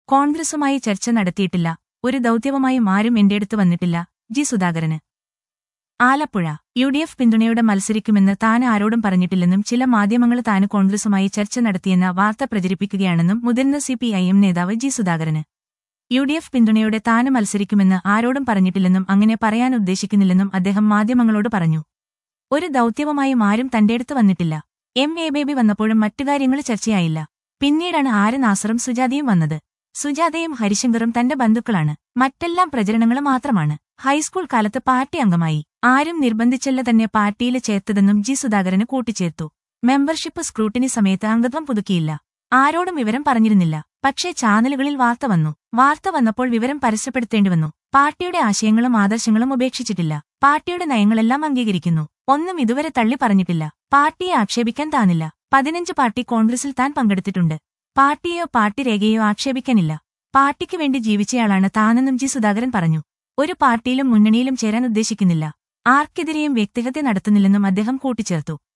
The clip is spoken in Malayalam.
കോൺഗ്രസുമായി ചർച്ച നടത്തിയിട്ടില്ല ഒരു ദൗത്യവുമായും ആരും എന്റെ അടുത്ത് വന്നിട്ടില്ല ജി സുധാകരന് ആലപ്പുഴ യു ഡി എഫ് പിന്തുണയോടെ മത്സരിക്കുമെന്ന് താൻ ആരോടും പറഞ്ഞിട്ടില്ലെന്നും ചില മാധ്യമങ്ങൾ താന് കോൺഗ്രസുമായി ചർച്ച നടത്തിയെന്ന വാർത്ത പ്രചരിപ്പിക്കുകയാണെന്നും മുതിർന്ന സി പി ഐ എം നേതാവ് ജി സുധാകരന് യു ഡി എഫ് പിന്തുണയോടെ താന് മത്സരിക്കുമെന്ന് ആരോടും പറഞ്ഞിട്ടില്ലെന്നും അങ്ങനെ പറയാൻ ഉദ്ദേശിക്കുന്നില്ലെന്നും അദ്ദേഹം മാധ്യമങ്ങളോട് പറഞ്ഞു ഒരു ദൗത്യവുമായും ആരും തന്റെയടുത്ത് വന്നിട്ടില്ല എം എ ബേബി വന്നപ്പോഴും മറ്റു കാര്യങ്ങൾ ചർച്ചയായില്ല പിന്നീടാണ് ആര് നാസറും സുജാതയും വന്നത് സുജാതയും ഹരിശങ്കറും തന്റെ ബന്ധുക്കളാണ് മറ്റെല്ലാം പ്രചരണങ്ങൾ മാത്രമാണ് ഹൈസ്കൂൾ കാലത്ത് പാർട്ടി അംഗമായി ആരും നിർബന്ധിച്ചല്ല തന്നെ പാർട്ടിയിൽ ചേർത്തതെന്നും ജി സുധാകരന് കൂട്ടിച്ചേർത്തു മെമ്പർഷിപ്പ് സ്ക്രൂട്ടിനി സമയത്ത് അംഗത്വം പുതുക്കിയില്ല ആരോടും വിവരം പറഞ്ഞിരുന്നില്ല പക്ഷേ ചാനലുകളിൽ വാർത്ത വന്നു വാർത്ത വന്നപ്പോൾ വിവരം പരസ്യപ്പെടുത്തേണ്ടി വന്നു പാർട്ടിയുടെ ആശയങ്ങളും ആദർശങ്ങളും ഉപേക്ഷിച്ചിട്ടില്ല പാർട്ടിയുടെ നയങ്ങളെല്ലാം അംഗീകരിക്കുന്നു ഒന്നും ഇതുവരെ തള്ളി പറഞ്ഞിട്ടില്ല പാർട്ടിയെ ആക്ഷേപിക്കാൻ താനില്ല പതിനഞ്ച് പാർട്ടി കോൺഗ്രസിൽ താൻ പങ്കെടുത്തിട്ടുണ്ട് പാർട്ടിയെയോ പാർട്ടി രേഖയോ ആക്ഷേപിക്കാനില്ല പാർട്ടിക്ക് വേണ്ടി ജീവിച്ചയാളാണ് താനെന്നും ജി സുധാകരൻ പറഞ്ഞു ഒരു പാർട്ടിയിലും മുന്നണിയിലും ചേരാൻ ഉദ്ദേശിക്കുന്നില്ല ആർക്കെതിരെയും വ്യക്തിഹത്യ നടത്തുന്നില്ലെന്നും അദ്ദേഹം കൂട്ടിച്ചേർത്തു